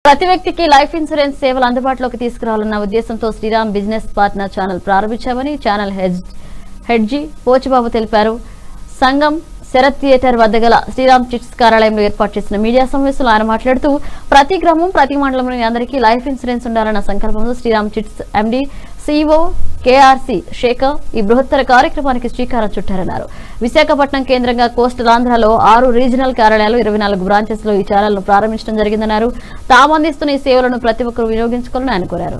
ప్రతి వ్యక్తికి life insurance సేవలు అందుబాటులోకి తీసుకురావాలన్న ఉద్దేశంతో శ్రీరామ్ బిజినెస్ పార్ట్నర్ ఛానల్ ప్రారంభించామని ఛానల్ హెడ్ హెడ్జీ పోచుబాబు తెలిపారు సంఘం శరత్ థియేటర్ వద్ద గల శ్రీరామ్ చిట్స్ కార్యాలయంలో ఏర్పాటు చేసిన మీడియా సమావేశంలో ఆయన మాట్లాడుతూ ప్రతి గ్రామం ప్రతి మండలంలోని అందరికీ లైఫ్ ఇన్సూరెన్స్ ఉండాలన్న సంకల్పంతో Shriram chits MD CEO KRC Shekhar ఈ బృహత్తర కార్యక్రమానికి శ్రీకారం చుట్టారన్నారు విశాఖపట్నం కేంద్రంగా కోస్టల్ ఆంధ్రలో ఆరు రీజనల్ కార్యాలయాలు ఇరవై నాలుగు బ్రాంచెస్ లో ఈ ఛానల్ను ప్రారంభించడం జరిగిందన్నారు తాము అందిస్తున్న ఈ సేవలను ప్రతి ఒక్కరూ వినియోగించుకోవాలని ఆయన కోరారు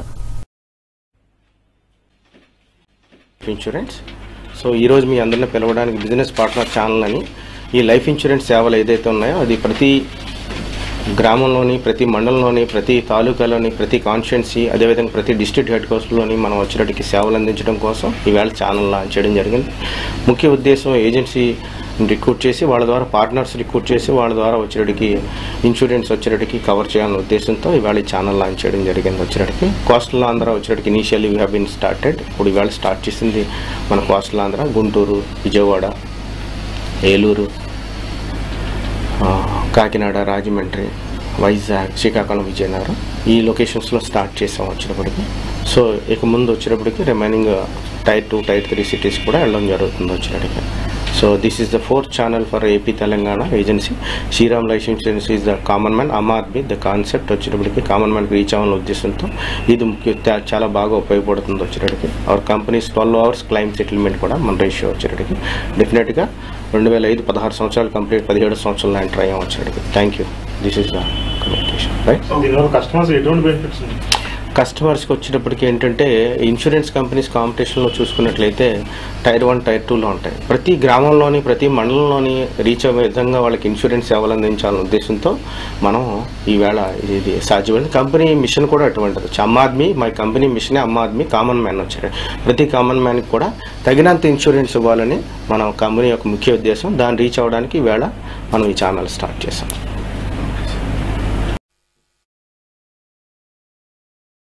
ఇన్సూరెన్స్ సో ఈరోజు మీ అందరిని పిలవడానికి బిజినెస్ పార్ట్నర్ ఛానల్ అని ఈ లైఫ్ ఇన్సూరెన్స్ సేవలు ఏదైతే ఉన్నాయో అది ప్రతి గ్రామంలోని ప్రతి మండలంలోని ప్రతి తాలూకాలోని ప్రతి కాన్స్టిట్యున్సీ అదేవిధంగా ప్రతి డిస్ట్రిక్ట్ హెడ్ కోస్ట్లోని మనం వచ్చేటికి సేవలు అందించడం కోసం ఈవేళ ఛానల్ లాంచ్ చేయడం జరిగింది ముఖ్య ఉద్దేశం ఏజెన్సీ రిక్రూట్ చేసి వాళ్ళ ద్వారా పార్ట్నర్స్ రిక్రూట్ చేసి వాళ్ళ ద్వారా వచ్చేటికి ఇన్సూరెన్స్ వచ్చేటికి కవర్ చేయాలనే ఉద్దేశంతో ఇవాళ ఈ ఛానల్ లాంచ్ చేయడం జరిగింది వచ్చేటికి కోస్టల్ ఆంధ్ర వచ్చేటికి initially we have been started ఇప్పుడు ఇవాళ స్టార్ట్ చేసింది మన కోస్టల్ ఆంధ్ర గుంటూరు విజయవాడ ఏలూరు ఆ, కాకినాడ రాజమండ్రి వైజాగ్ శ్రీకాకుళం విజయనగరం ఈ లొకేషన్స్లో స్టార్ట్ చేసాం వచ్చేటప్పటికి సో ఇక ముందు వచ్చేటప్పటికి remaining tier two tier three cities కూడా వెళ్ళడం జరుగుతుంది వచ్చేటప్పటికి so this is the fourth channel for AP Telangana agency Shriram life insurance is the common man aam aadmi the concept వచ్చేటప్పటికి కామన్ మ్యాన్కి రీచ్ అవ్వాలనే ఉద్దేశంతో ఇది ముఖ్య తా- చాలా బాగా ఉపయోగపడుతుంది వచ్చేటప్పటికి our companies twelve hours claim settlement కూడా మన రేషియో వచ్చేటప్పటికి డెఫినెట్గా రెండు వేల ఐదు పదహారు సంవత్సరాలు కంప్లీట్ పదిహేడు సంవత్సరాలు ఎంటర్ అయ్యాం వచ్చేటప్పటికి thank you this is the communication right దీనివల్ల కస్టమర్స్ ఎటువంటి బెనిఫిట్స్ ఉన్నాయి కస్టమర్స్కి వచ్చేటప్పటికి ఏంటంటే ఇన్సూరెన్స్ కంపెనీస్ కాంపిటీషన్లో చూసుకున్నట్లయితే టైర్ వన్ టైర్ టూలో ఉంటాయి ప్రతి గ్రామంలోని ప్రతి మండలంలోని రీచ్ అయ్యే విధంగా వాళ్ళకి ఇన్సూరెన్స్ సేవలు అందించాలనే ఉద్దేశంతో మనం ఈవేళ ఇది సాధ్యమైంది కంపెనీ మిషన్ కూడా అటువంటిది అమ్ ఆద్మీ మై కంపెనీ మిషనే అమ్ ఆద్మీ కామన్ మ్యాన్ వచ్చారు ప్రతి కామన్ మ్యాన్కి కూడా తగినంత ఇన్సూరెన్స్ ఇవ్వాలని మన కంపెనీ యొక్క ముఖ్య ఉద్దేశం దాన్ని రీచ్ అవ్వడానికి ఈవేళ మనం ఈ ఛానల్ స్టార్ట్ చేసాం